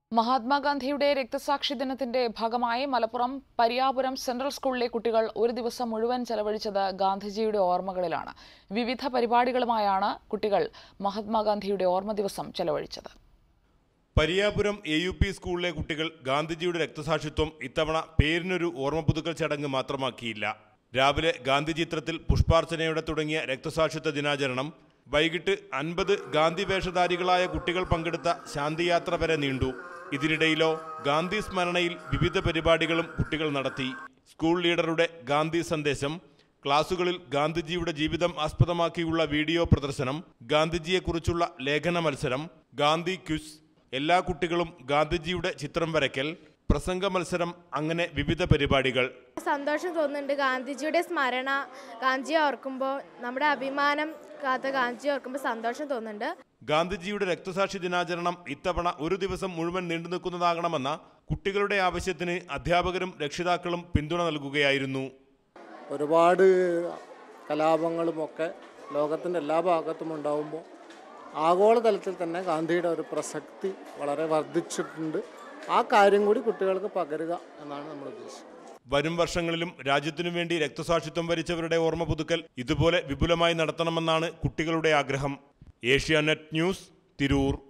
മഹാത്മാഗാന്ധിയുടെ രക്തസാക്ഷി ദിനത്തിന്റെ ഭാഗമായി മലപ്പുറം പരിയാപുരം സെൻട്രൽ സ്കൂളിലെ കുട്ടികൾ ഒരു ദിവസം മുഴുവൻ ചെലവഴിച്ചത് ഗാന്ധിജിയുടെ ഓർമ്മകളിലാണ് വിവിധ പരിപാടികളുമായാണ് കുട്ടികൾ മഹാത്മാഗാന്ധിയുടെ ഓർമ്മ ദിവസം ചെലവഴിച്ചത് പരിയാപുരം എ യു പി സ്കൂളിലെ കുട്ടികൾ ഗാന്ധിജിയുടെ രക്തസാക്ഷിത്വം ഇത്തവണ പേരിനൊരു ഓർമ്മ പുതുക്കൽ ചടങ്ങ് മാത്രമാക്കിയില്ല രാവിലെ ഗാന്ധി ചിത്രത്തിൽ പുഷ്പാർച്ചനയോടെ തുടങ്ങിയ രക്തസാക്ഷിത്വ ദിനാചരണം വൈകിട്ട് അൻപത് ഗാന്ധി വേഷധാരികളായ കുട്ടികൾ പങ്കെടുത്ത ശാന്തിയാത്ര വരെ നീണ്ടു ഇതിനിടയിലോ ഗാന്ധി സ്മരണയിൽ വിവിധ പരിപാടികളും കുട്ടികൾ നടത്തി സ്കൂൾ ലീഡറുടെ ഗാന്ധി സന്ദേശം ക്ലാസുകളിൽ ഗാന്ധിജിയുടെ ജീവിതം ആസ്പദമാക്കിയുള്ള വീഡിയോ പ്രദർശനം ഗാന്ധിജിയെക്കുറിച്ചുള്ള ലേഖന മത്സരം ഗാന്ധി ക്വിസ് എല്ലാ കുട്ടികളും ഗാന്ധിജിയുടെ ചിത്രം വരയ്ക്കൽ പ്രസംഗ മത്സരം അങ്ങനെ വിവിധ പരിപാടികൾ സന്തോഷം തോന്നുന്നുണ്ട് ഗാന്ധിജിയുടെ സ്മരണ ഗാന്ധിജിയെ ഓർക്കുമ്പോൾ നമ്മുടെ അഭിമാനം കാത്ത ഗാന്ധിജിയെ ഓർക്കുമ്പോൾ സന്തോഷം തോന്നുന്നുണ്ട് ഗാന്ധിജിയുടെ രക്തസാക്ഷി ദിനാചരണം ഇത്തവണ ഒരു ദിവസം മുഴുവൻ നീണ്ടു നിൽക്കുന്നതാകണമെന്ന കുട്ടികളുടെ ആവശ്യത്തിന് അധ്യാപകരും രക്ഷിതാക്കളും പിന്തുണ നൽകുകയായിരുന്നു ഒരുപാട് കലാപങ്ങളുമൊക്കെ ലോകത്തിൻ്റെ എല്ലാ ഭാഗത്തും ഉണ്ടാകുമ്പോൾ ആഗോളതലത്തിൽ തന്നെ ഗാന്ധിയുടെ ഒരു പ്രസക്തി വളരെ വർദ്ധിച്ചിട്ടുണ്ട് ആ കാര്യം കൂടി കുട്ടികൾക്ക് പകരുക എന്നാണ് നമ്മൾ ഉദ്ദേശിക്കുന്നത് വരും വർഷങ്ങളിലും രാജ്യത്തിനു വേണ്ടി രക്തസാക്ഷിത്വം വരിച്ചവരുടെ ഓർമ്മ പുതുക്കൽ ഇതുപോലെ വിപുലമായി നടത്തണമെന്നാണ് കുട്ടികളുടെ ആഗ്രഹം ഏഷ്യാനെറ്റ് ന്യൂസ് തിരൂർ